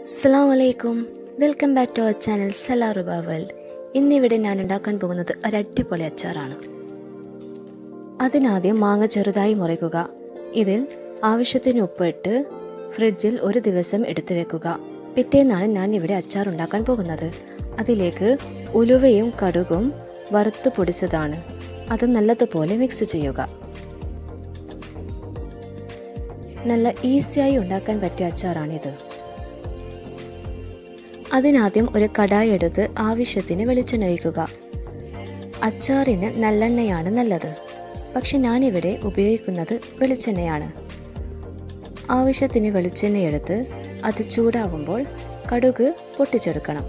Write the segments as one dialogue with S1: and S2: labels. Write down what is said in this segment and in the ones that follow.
S1: അസ്സാം വലൈക്കും welcome back to our channel സലാറുബ വേൾഡ് ഇന്നിവിടെ ഞാൻ ഉണ്ടാക്കാൻ പോകുന്നത് ഒരു അടിപൊളി അച്ചാറാണ് അതിനാദ്യം മാങ്ങ ചെറുതായി മുറിക്കുക ഇതിൽ ആവശ്യത്തിന് ഉപ്പിട്ട് ഫ്രിഡ്ജിൽ ഒരു ദിവസം എടുത്തു വെക്കുക പിറ്റേന്നാണ് ഞാൻ ഇവിടെ അച്ചാർ ഉണ്ടാക്കാൻ പോകുന്നത് അതിലേക്ക് ഉലുവയും കടുകും വറുത്ത് പൊടിച്ചതാണ് അത് നല്ലതുപോലെ മിക്സ് ചെയ്യുക നല്ല ഈസിയായി ഉണ്ടാക്കാൻ പറ്റിയ അച്ചാറാണിത് അതിനാദ്യം ഒരു കടായി എടുത്ത് ആവശ്യത്തിന് വെളിച്ചെണ്ണ ഒഴിക്കുക അച്ചാറിന് നല്ലെണ്ണയാണ് നല്ലത് പക്ഷെ ഞാനിവിടെ ഉപയോഗിക്കുന്നത് വെളിച്ചെണ്ണയാണ് ആവശ്യത്തിന് വെളിച്ചെണ്ണ എടുത്ത് അത് ചൂടാകുമ്പോൾ കടുക് പൊട്ടിച്ചെടുക്കണം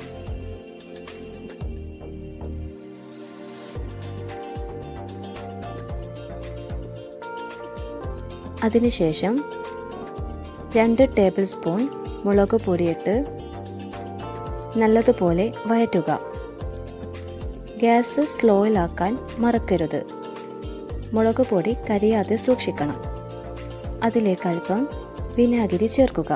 S1: അതിനുശേഷം രണ്ട് ടേബിൾ സ്പൂൺ മുളക് പൊടിയിട്ട് നല്ലതുപോലെ വയറ്റുക ഗ്യാസ് സ്ലോയിലാക്കാൻ മറക്കരുത് മുളക് പൊടി കരിയാതെ സൂക്ഷിക്കണം അതിലേക്ക് അല്പം വിനാഗിരി ചേർക്കുക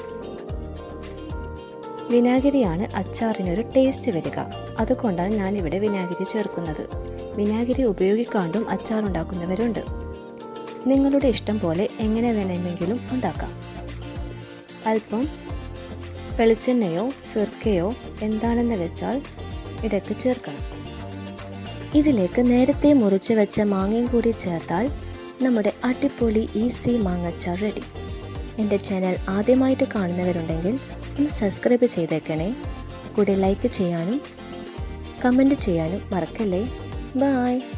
S1: വിനാഗിരിയാണ് അച്ചാറിനൊരു ടേസ്റ്റ് വരിക അതുകൊണ്ടാണ് ഞാനിവിടെ വിനാഗിരി ചേർക്കുന്നത് വിനാഗിരി ഉപയോഗിക്കാണ്ടും അച്ചാർ ഉണ്ടാക്കുന്നവരുണ്ട് നിങ്ങളുടെ ഇഷ്ടം പോലെ എങ്ങനെ വേണമെങ്കിലും ഉണ്ടാക്കാം അല്പം വെളിച്ചെണ്ണയോ സിർക്കയോ എന്താണെന്ന് വെച്ചാൽ ഇടയ്ക്ക് ചേർക്കണം ഇതിലേക്ക് നേരത്തെ മുറിച്ച് വെച്ച മാങ്ങയും കൂടി ചേർത്താൽ നമ്മുടെ അടിപൊളി ഈസി മാങ്ങച്ചാർ റെഡി എൻ്റെ ചാനൽ ആദ്യമായിട്ട് കാണുന്നവരുണ്ടെങ്കിൽ ഒന്ന് സബ്സ്ക്രൈബ് ചെയ്തേക്കണേ കൂടെ ലൈക്ക് ചെയ്യാനും കമൻറ്റ് ചെയ്യാനും മറക്കല്ലേ ബായ്